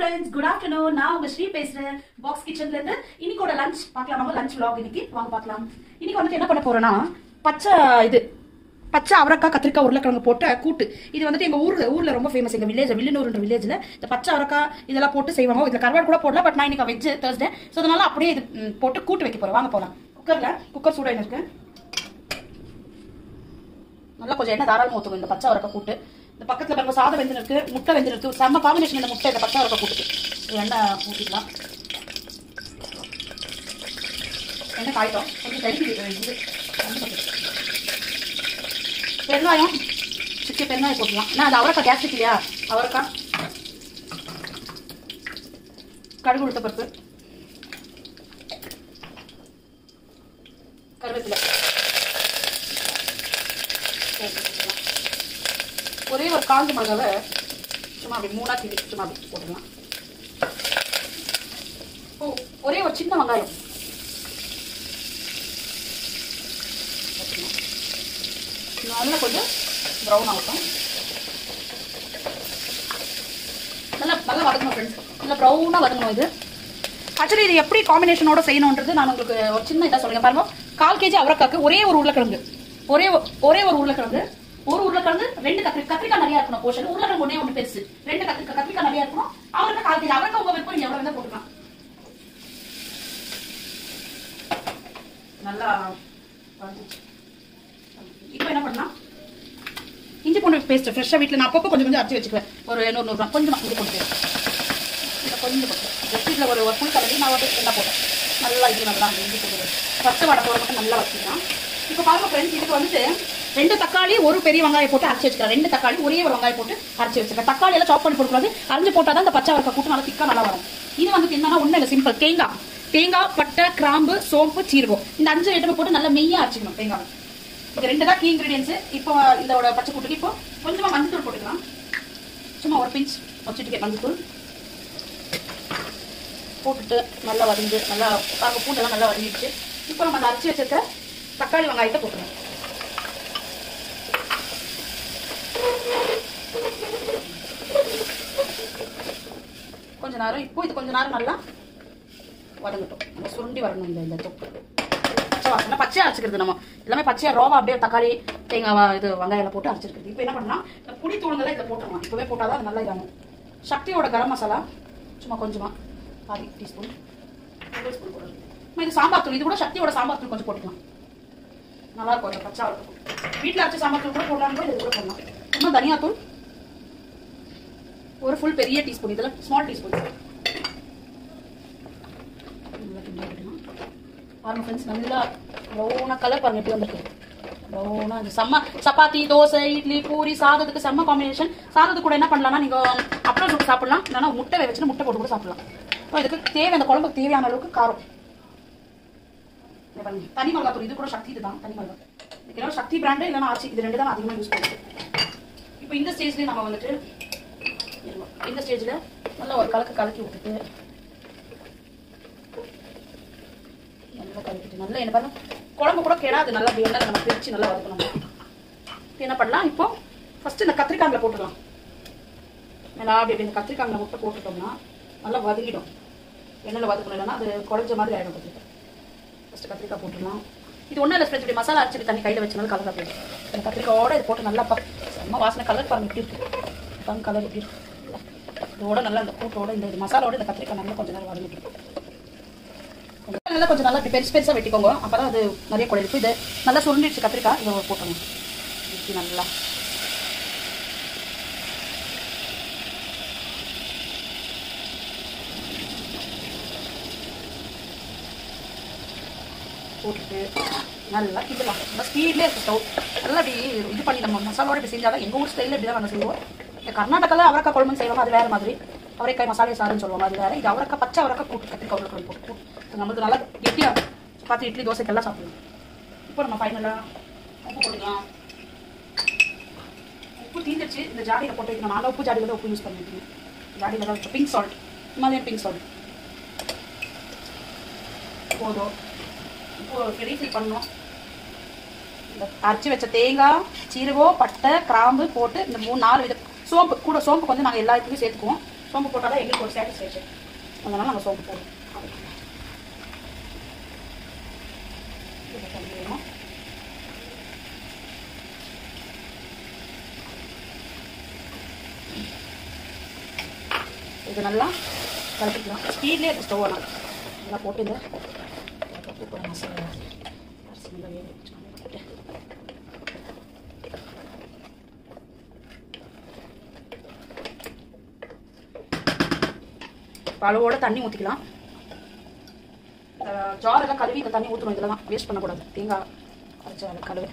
Friends good afternoon நான் உங்க ஸ்ரீ பேசுறேன் பாக்ஸ் கிச்சன்ல இருந்து இன்னைக்கோட லஞ்ச் பார்க்கலாம் நம்ம லஞ்ச் vlog இன்னைக்கு வாங்க பார்க்கலாம் இன்னைக்கு வந்துட்டு என்ன பண்ண போறோம்னா பச்சை இது பச்சை அவரக்காய் கத்திரிக்காய் உருளைக்கிழங்கு போட்ட கூட்டு இது வந்துட்டு எங்க ஊர்ல ஊர்ல ரொம்ப ஃபேமஸ் எங்க வில்லேஜ் வில்லுனூர்ன்ற வில்லேஜ்ல இந்த பச்சை அவரக்காய் இதெல்லாம் போட்டு செய்வாங்க இதுல கருவாடு கூட போடல பட் நான் இன்னைக்கு வெஜ் தேர்ஸ்டே ஸோ அதனால அப்படியே இது ம், போட்டு கூட்டு வைக்க போறோம் வாங்க போலாம் குக்கர்ல குக்கர் சூடாக இருக்கு நல்லா கொஞ்சம் எண்ணெய் தாராளமாக ஊற்றுங்க இந்த பச்சை வரக்க கூட்டு இந்த பக்கத்தில் பாருங்க சாதம் வெந்திருக்கு முட்டை வெந்திருக்கு செம்ம காம்பினேஷன் இந்த முட்டை இந்த பச்சை வரக்க கூட்டுக்கு இது எண்ணெய் ஊற்றிக்கலாம் எண்ணெய் காயிட்டோம் கொஞ்சம் கழுவி இது எண்ணெய் பத்து. பெருங்காயம் சுற்றி பெருங்காயம் போட்டுக்கலாம் ஏன்னா அது அவரைக்காய் கேஸ்டிக் இல்லையா அவரைக்காய் கடுகு உளுத்த பருப்பு கருவேப்பிலை சேர்த்துக்கலாம். ஒரே ஒரு காஞ்ச மிளகாவை சும்மா அப்படி மூணா கிள்ளி சும்மா அப்படி போட்டுக்கலாம் ஓ ஒரே ஒரு சின்ன வெங்காயம் போட்டுக்கலாம். நல்லா கொஞ்சம் ப்ரௌன் ஆகட்டும் நல்லா நல்லா வதங்கணும் ஃப்ரெண்ட்ஸ் நல்லா ப்ரௌனாக வதங்கணும் இது ஆக்சுவலி இது எப்படி காம்பினேஷனோட செய்யணுன்றது நான் உங்களுக்கு ஒரு சின்ன இதாக சொல்லுங்க பாருங்க கால் கேஜி அவரைக்காக்கு ஒரே ஒரு உருளைக்கிழங்கு ஒரே ஒ- ஒரே ஒரு உருளைக்கிழங்கு ஒரு உருளைக்கிழங்கு ரெண்டு கத்திரி கத்திரிக்காய் நிறைய இருக்கணும் போர்ஷன் உருளைக்கிழங்கு ஒண்ணே ஒன்று பெருசு ரெண்டு கத்திரிக்காய் கத்திரிக்காய் நிறைய இருக்கணும் அவருக்கு கால் கேஜி அவரைக்காய் உங்க விருப்பம் நீங்க எவ்வளவு வேணா போட்டுக்கலாம் நல்லா வந்துச்சு இப்போ என்ன பண்ணலாம் இஞ்சி பூண்டு பேஸ்ட் ஃப்ரெஷ்ஷாக வீட்டில் நான் அப்பப்போ கொஞ்சம் கொஞ்சம் அரைச்சி வச்சுக்குவேன் ஒரு நூறு நூறு கொஞ்சமாக இஞ்சி பூண்டு பேஸ்ட் இதை கொஞ்சம் போட்டு ஜஸ்ட் இதில் ஒரு ஒரு புல் கலரி நான் வந்து என்ன போட்டேன் நல்லா இது நல்லா அந்த இஞ்சி போட்டு பச்சை வடை போட மட்டும் நல்லா வச்சுக்கலாம் இப்போ பாருங்க ஃப்ரெண்ட்ஸ் இதுக்கு வந்துட்டு ரெண்டு தக்காளி ஒரு பெரிய வெங்காயம் போட்டு அரைச்சி வச்சுக்கிறேன் ரெண்டு தக்காளி ஒரே ஒரு வெங்காயம் போட்டு அரைச்சி வச்சுக்கிறேன் தக்காளி எல்லாம் சாப் பண்ணி போடக்கூடாது அரைஞ்சு போட்டால் தான் இந்த பச்சை வரக்க கூட்டு நல்லா திக்கா நல்லா வரும் இது வந்துட்டு என்னன்னா ஒன்றும் இல்லை சிம்பிள் தேங்காய் தேங்காய் பட்டை கிராம்பு சோம்பு சீரகம் இந்த அஞ்சு ஐட்டம் போட்டு நல்லா மெய்யா அரைச்சிக்கணும் தேங்காய் இது ரெண்டு தான் கீ இன்கிரீடியன்ஸ் இப்போ இதோட பச்சை கூட்டுக்கு இப்போ கொஞ்சமா மஞ்சள் போட்டுக்கலாம் சும்மா ஒரு பிஞ்ச் வச்சுட்டு மஞ்சள் போட்டுட்டு நல்லா வதந்து நல்லா பாருங்க பூண்டெல்லாம் நல்லா வதங்கிடுச்சு இப்போ நம்ம அந்த அரைச்சி வச்சிருக்க தக்காளி வெங்காயத்தை போட்டுருவோம் கொஞ்ச நேரம் இப்போ இது கொஞ்ச நேரம் நல்லா வதங்கட்டும் நல்லா சுருண்டி வரணும் இந்த இந்த தொப்பு பச்சை வாசனை பச்சையா அரைச்சிக்கிறது நம்ம எல்லாமே பச்சையா ரோவா அப்படியே தக்காளி தேங்காய் வ- இது வெங்காயம் போட்டு அரைச்சிருக்கிறது இப்போ என்ன பண்ணலாம் இந்த புளி தூளுங்களை இதில் போட்டுருவோம் இப்போவே போட்டால் அது நல்லா இதாகும் சக்தியோட கரம் மசாலா சும்மா கொஞ்சமா பாதி டீஸ்பூன் டேபிள் ஸ்பூன் போடுறது அம்மா, இது சாம்பார் தூள் இது கூட சக்தியோட சாம்பார் தூள் கொஞ்சம் போட்டுக்கலாம் நல்லா இருக்கும் கொஞ்சம் பச்சா இருக்கும் வீட்டில் அரைச்ச சாம்பார் தூள் கூட போடலாம் கூட இது கூட போடலாம் இன்னும் தனியா தூள் ஒரு ஃபுல் பெரிய டீஸ்பூன் இதெல்லாம் ஸ்மால் டீஸ்பூன் நல்லா கிண்டி விட்டுக்கலாம். பாருங்க ஃப்ரெண்ட்ஸ் நல்லா ப்ரௌனாக கலர் பாருங்க எப்படி வந்திருக்கு ப்ரௌனாக இந்த செம்ம சப்பாத்தி தோசை இட்லி பூரி சாதத்துக்கு செம்ம காம்பினேஷன் சாதத்துக்கு கூட என்ன பண்ணலாம்னா நீங்கள் அப்புறம் சுட்டு சாப்பிடலாம் இல்லைன்னா முட்டை வேக வச்சுட்டு முட்டை போட்டு கூட சாப்பிடலாம் இப்போ இதுக்கு தேவை அந்த குழம்புக்கு தேவையான அளவுக்கு காரம் இங்க பாருங்க தனி மிளகா தூள் இது கூட சக்தி இதுதான் தனி மிளகா இதுக்கு சக்தி பிராண்டு இல்லைன்னா ஆச்சி இது ரெண்டு தான் நான் அதிகமாக யூஸ் பண்ணுறேன் இப்போ இந்த ஸ்டேஜ்லேயே நம்ம வந்துட்டு இருங்க. இந்த ஸ்டேஜில் நல்லா ஒரு கலக்கு கலக்கி விட்டுட்டு நல்லா கலக்கிட்டு நல்லா என்ன பண்ணலாம் குழம்பு கூட கெடாது நல்லா அப்படி எண்ணெய் நம்ம பிரிச்சு நல்லா வதக்கணும் இப்போ என்ன பண்ணலாம் இப்போ ஃபர்ஸ்ட் இந்த கத்திரிக்காயில் போட்டுடலாம் நல்லா அப்படி அப்படி இந்த கத்திரிக்காயில் முட்டை போட்டுட்டோம்னா நல்லா வதங்கிடும் எண்ணெயில் வதக்கணும் இல்லைன்னா அது குழஞ்ச மாதிரி ஆகிடும் கத்திரிக்காய் ஃபர்ஸ்ட் கத்திரிக்காய் போட்டுடலாம் இது ஒன்றும் இல்லை ஃப்ரெண்ட்ஸ் இப்படி மசாலா அரைச்சிட்டு தண்ணி கையில் வச்சனால கலர் அப்படி இந்த கத்திரிக்காயோட இது போட்டு நல்லா பா செம்ம வாசனை கலர் பாருங்க எப்படி இருக்கு பாருங்க கலர் எப்படி இருக்கு இதோட நல்லா இந்த கூட்டோட இந்த இது மசாலாவோட இந்த கத்திரிக்காய் நல்லா கொஞ்சம் நேரம் வதங்கிட்டு கொஞ்சம் நல்லா கொஞ்சம் நல்லா இப்படி பெருசு பெருசாக வெட்டிக்கோங்க அப்பதான் அது நிறைய குழைப்பு இது நல்லா சுருண்டிடுச்சு கத்திரிக்காய் இதை போட்டோங்க இப்படி நல்லா போட்டுட்டு நல்லா கிண்டலாம் நல்லா ஸ்பீட்லேயே இருக்கு ஸ்டவ் நல்லா அப்படி இது பண்ணி நம்ம மசாலாவோட இப்படி செஞ்சாலும் எங்கள் ஊர் ஸ்டைலில் இப்படி தான் நாங்கள் செய்வோம் இந்த கர்நாடகாவில் அவரைக்காய் குழம்புன்னு செய்வாங்க அது வேறு மாதிரி அவரைக்காய் மசாலே சாருன்னு சொல்லுவாங்க அது வேறு இது அவரைக்காய் பச்சை அவரைக்காய் கூட்டு கத்திரிக்காய் உருளைக்கிழங்கு போட்டு இது நம்மளுக்கு நல்லா கெட்டியாக சப்பாத்தி இட்லி தோசைக்கெல்லாம் சாப்பிடுவோம் இப்போ நம்ம ஃபைனலாக உப்பு போட்டுக்கலாம் உப்பு தீந்துச்சு இந்த ஜாடியில் போட்டு வைக்கணும் நாங்கள் உப்பு ஜாடியில் தான் உப்பு யூஸ் பண்ணிருக்கேன் ஜாடியில் தான் pink salt Himalayan pink salt போதும் இப்போ ரீஃபில் பண்ணணும் இந்த அரைச்சி வச்ச தேங்காய் சீரகம் பட்டை கிராம்பு போட்டு இந்த மூணு நாலு வித சோம்பு கூட சோம்பு வந்து நாங்கள் எல்லா இதுலையும் சேர்த்துக்குவோம் சோம்பு போட்டால் எங்களுக்கு ஒரு சாட்டிஸ்ஃபேக்ஷன் அதனால நாங்கள் சோம்பு போடுவோம் இதை பண்ணிடுவோம். இது நல்லா கலக்கிக்கலாம் ஸ்பீட்லேயே அந்த ஸ்டவ் ஆனால் நல்லா போட்டு இந்த உப்பு கூட மசாலா அரிசி நல்லா வேக வச்சுக்கோங்க போட்டுட்டு இப்போ அளவோட தண்ணி ஊற்றிக்கலாம் ஜாரெல்லாம் கழுவி இந்த தண்ணி ஊற்றணும் இதெல்லாம் வேஸ்ட் பண்ணக்கூடாது தேங்காய் அரைச்ச அதை கழுவி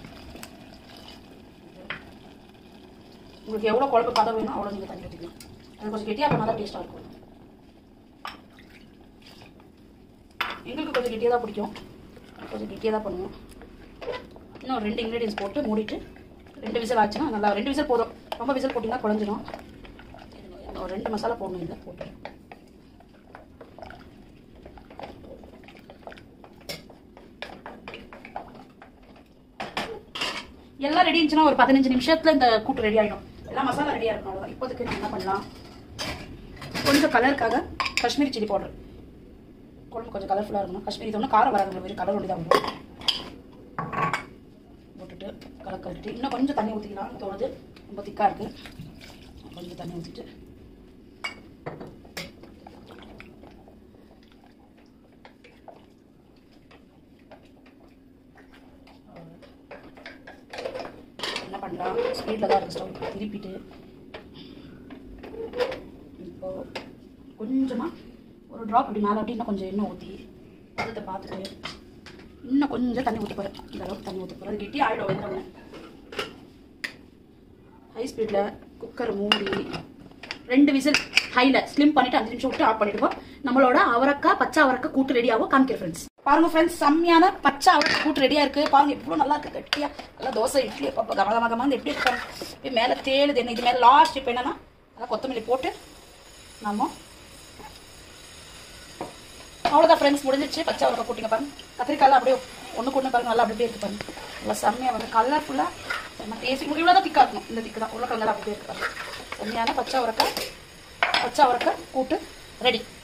உங்களுக்கு எவ்வளோ குழம்பு பதம் வேணும் அவ்வளோ நீங்கள் தண்ணி ஊற்றிக்கலாம் அது கொஞ்சம் கெட்டியாக பண்ணால் தான் டேஸ்ட்டாக இருக்கும் எங்களுக்கு கொஞ்சம் கெட்டியாக தான் பிடிக்கும் கொஞ்சம் கெட்டியாக தான் பண்ணுவோம் இன்னும் ரெண்டு இன்க்ரீடியன்ஸ் போட்டு மூடிட்டு ரெண்டு விசில் ஆச்சுன்னா நல்லா ரெண்டு விசில் போதும் ரொம்ப விசில் போட்டிங்கன்னா குழஞ்சிடும் ஒரு ரெண்டு மசாலா போடணும் இல்லை போட்டு எல்லாம் ரெடி இருந்துச்சுன்னா ஒரு பதினஞ்சு நிமிஷத்துல இந்த கூட்டு ரெடி ஆயிடும் எல்லாம் மசாலா ரெடியா இருக்கும் அவ்வளவுதான் இப்போதைக்கு நம்ம என்ன பண்ணலாம் கொஞ்சம் கலருக்காக காஷ்மீரி சில்லி பவுடர் குழம்பு கொஞ்சம் கலர்ஃபுல்லாக இருக்கணும் காஷ்மீரி இது ஒன்றும் காரம் வராது வெறும் கலர் ஒண்டி தான் வரும் போட்டுட்டு கலர் கலக்கிட்டு இன்னும் கொஞ்சம் தண்ணி ஊற்றிக்கலாம் தோணுது ரொம்ப திக்காக இருக்கு கொஞ்சம் தண்ணி ஊற்றிட்டு என்ன பண்ணலாம் ஸ்பீடில் தான் இருக்கு ஸ்டவ் திருப்பிட்டு இப்போ கொஞ்சமாக ஒரு ட்ராப் இப்படி மேலே அப்படி இன்னும் கொஞ்சம் எண்ணெய் ஊற்றி பதத்தை பார்த்துட்டு இன்னும் கொஞ்சம் தண்ணி ஊற்றி போகிறேன் இந்த அளவுக்கு தண்ணி ஊற்றி போகிறேன் கெட்டி ஆகிடும் வெந்தவொடனே ஹை ஸ்பீடில் குக்கர் மூடி ரெண்டு விசில் ஹைல ஸ்லிம் பண்ணிட்டு அஞ்சு நிமிஷம் விட்டு ஆஃப் பண்ணிடுவோம் நம்மளோட அவரக்காய் பச்சை அவரக்காய் கூட்டு ரெடியாகும் காமிக்கிறேன் ஃப்ரெண்ட்ஸ் பாருங்க ஃப்ரெண்ட்ஸ் செம்மையான பச்சை அவரக்காய் கூட்டு ரெடியா இருக்கு பாருங்க எவ்வளோ நல்லா இருக்கு கட்டியா நல்லா தோசை இட்லி அப்போ கம கம கமந்து எப்படி இருக்கு பாருங்க. இப்படி மேலே தேழுது என்ன இது மேலே லாஸ்ட் இப்போ என்னன்னா நல்லா கொத்தமல்லி போட்டு நாம அவ்வளோதான் ஃப்ரெண்ட்ஸ் முடிஞ்சிச்சு பச்சை அவரக்காய் கூட்டிங்க பாருங்க கத்திரிக்காய்லாம் அப்படியே ஒன்று கொண்டு பாருங்க நல்லா அப்படியே இருக்கு பாருங்க நல்லா செம்மையாக வந்து கலர்ஃபுல்லாக செம்ம டேஸ்ட் உங்களுக்கு இவ்வளோ தான் திக்காக இருக்கணும் இந்த திக்கு தான் உருளைக்கிழங்கு அப்படியே இருக்கு பாருங்க செம்மையான பச்சை அவரக்காய் பச்சை அவரக்காய் கூட்டு ரெடி